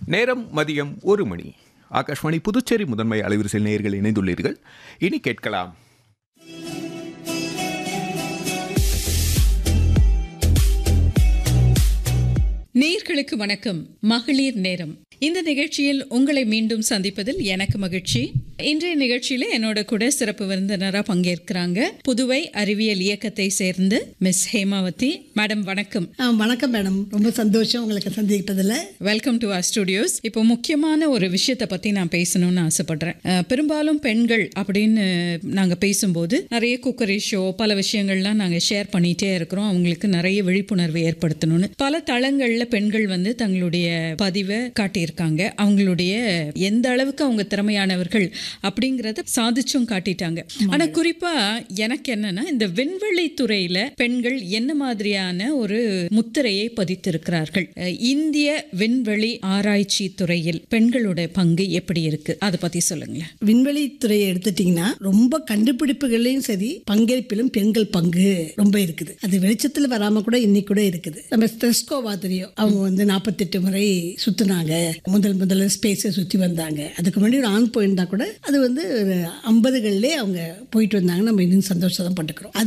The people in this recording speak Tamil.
நேரம் மதியம் ஒரு மணி ஆகாஷ்வாணி புதுச்சேரி முதன்மை அலைவரிசையில் நேயர்கள் இணைந்துள்ளீர்கள் இனி கேட்கலாம் நேர்களுக்கு வணக்கம் மகளிர் நேரம் இந்த நிகழ்ச்சியில் உங்களை மீண்டும் சந்திப்பதில் எனக்கு மகிழ்ச்சி இன்றைய நிகழ்ச்சியில என்னோட கூட சிறப்பு விருந்தினராக பங்கேற்கிறாங்க புதுவை அறிவியல் இயக்கத்தை சேர்ந்து மிஸ் ஹேமாவதி மேடம் வணக்கம் ஆ, வணக்கம் மேடம் ரொம்ப சந்தோஷம் உங்களுக்கு சந்திக்கிட்டதில் வெல்கம் டு our ஸ்டுடியோஸ் இப்போ முக்கியமான ஒரு விஷயத்தை பற்றி நான் பேசணும்னு ஆசைப்படுறேன் அஹ், பெரும்பாலும் பெண்கள் அப்படின்னு நாங்கள் பேசும்போது நிறைய குக்கரி ஷோ பல விஷயங்கள்லாம் நாங்கள் ஷேர் பண்ணிகிட்டே இருக்கிறோம் அவங்களுக்கு நிறைய விழிப்புணர்வு ஏற்படுத்தணும்னு பல தளங்களில் பெண்கள் வந்து தங்களுடைய பதிவை காட்டியிருக்காங்க அவங்களுடைய எந்த அளவுக்கு அவங்க திறமையானவர்கள் அப்படிங்கிறத சாதிச்சும் காட்டிட்டாங்க ஆனால் குறிப்பாக எனக்கு என்னன்னா இந்த விண்வெளி துறையில் பெண்கள் என்ன மாதிரியான ஒரு முத்திரையை பதித்திருக்கிறார்கள் அஹ், இந்திய விண்வெளி ஆராய்ச்சி துறையில் பெண்களோட பங்கு எப்படி இருக்கு அதை பத்தி சொல்லுங்களேன் விண்வெளி துறையை எடுத்துட்டிங்கன்னா ரொம்ப கண்டுபிடிப்புகளையும் சரி பங்கேற்பிலும் பெண்கள் பங்கு ரொம்ப இருக்குது அது வெளிச்சத்தில் வராமல் கூட இன்னைக்கு கூட இருக்குது நம்ம ஸ்ட்ரெஸ்கோவா தெரியும் அவங்க வந்து நாற்பத்தெட்டு முறை சுற்றுனாங்க முதல் முதல்ல ஸ்பேஸை சுற்றி வந்தாங்க அதுக்கு முன்னாடி ஒரு ஆண் போயிருந்தா கூட அது வந்து ஒரு ஐம்பதுகள்லேயே அவங்க போயிட்டு வந்தாங்க நம்ம இன்னும் சந்தோஷம் தான் பட்டுக்கிறோம்